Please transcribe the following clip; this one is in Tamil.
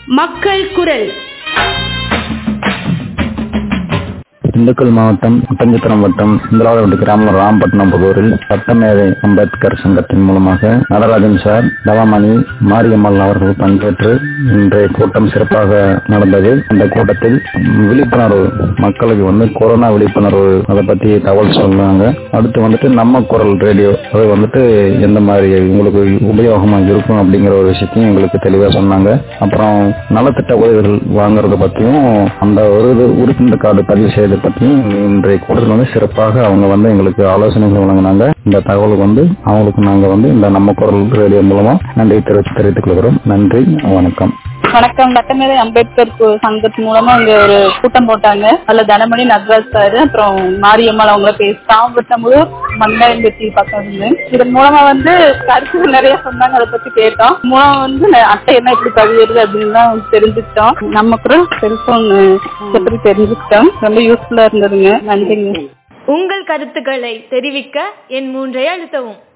மக்கள் குரல் திண்டுக்கல் மாவட்டம் ஒட்டஞ்சத்திரம் வட்டம் இந்திராவதி கிராமம் ராம்பட்டினம் புதூரில் சட்டமேதை அம்பேத்கர் சங்கத்தின் மூலமாக நடராஜன் சார் தவமணி மாரியம்மாள் அவர்கள் பங்கேற்று இன்றைய கூட்டம் சிறப்பாக நடந்தது அந்த கூட்டத்தில் விழிப்புணர்வு மக்களுக்கு வந்து கொரோனா விழிப்புணர்வு அதை பத்தி தகவல் சொன்னாங்க அடுத்து வந்துட்டு நம்ம குரல் ரேடியோ அது வந்துட்டு எந்த மாதிரி உங்களுக்கு உபயோகமா இருக்கும் அப்படிங்கிற ஒரு விஷயத்தையும் எங்களுக்கு தெளிவா சொன்னாங்க அப்புறம் நலத்திட்ட உதவிகள் வாங்குறத பத்தியும் அந்த ஒரு இது உறுப்பினர் கார்டு பதிவு செய்யறதை பத்தியும் இன்றைய கூட்டத்தில் வந்து சிறப்பாக அவங்க வந்து எங்களுக்கு ஆலோசனைகள் வழங்கினாங்க இந்த தகவலுக்கு வந்து அவங்களுக்கு நாங்க வந்து இந்த நம்ம குரல் ரேடியோ மூலமா நன்றி தெரிவித்து தெரிவித்துக் கொள்கிறோம் நன்றி வணக்கம் வணக்கம் சட்டமேதை அம்பேத்கர் கு- சங்கத்து மூலமா இங்க ஒரு கூட்டம் போட்டாங்க அதுல தனமணி நட்ராஜ் சார் அப்புறம் மாரியம்மாள் அவங்கள பேசி தாம்பட்டமுழு மங்காயம்பட்டி பக்கம் இருந்து இதன் மூலமா வந்து கருத்துகள் நிறைய சொன்னாங்க அதை பத்தி கேட்டோம் மூலம் வந்து ந- அட்டை என்ன இப்படி பதிவுறது அப்படின்னு தான் தெரிஞ்சுக்கிட்டோம் நம்ம குரல் செல்போன் பத்தி தெரிஞ்சுக்கிட்டோம் ரொம்ப யூஸ்ஃபுல்லா இருந்ததுங்க நன்றிங்க உங்கள் கருத்துக்களை தெரிவிக்க என் மூன்றை அழுத்தவும்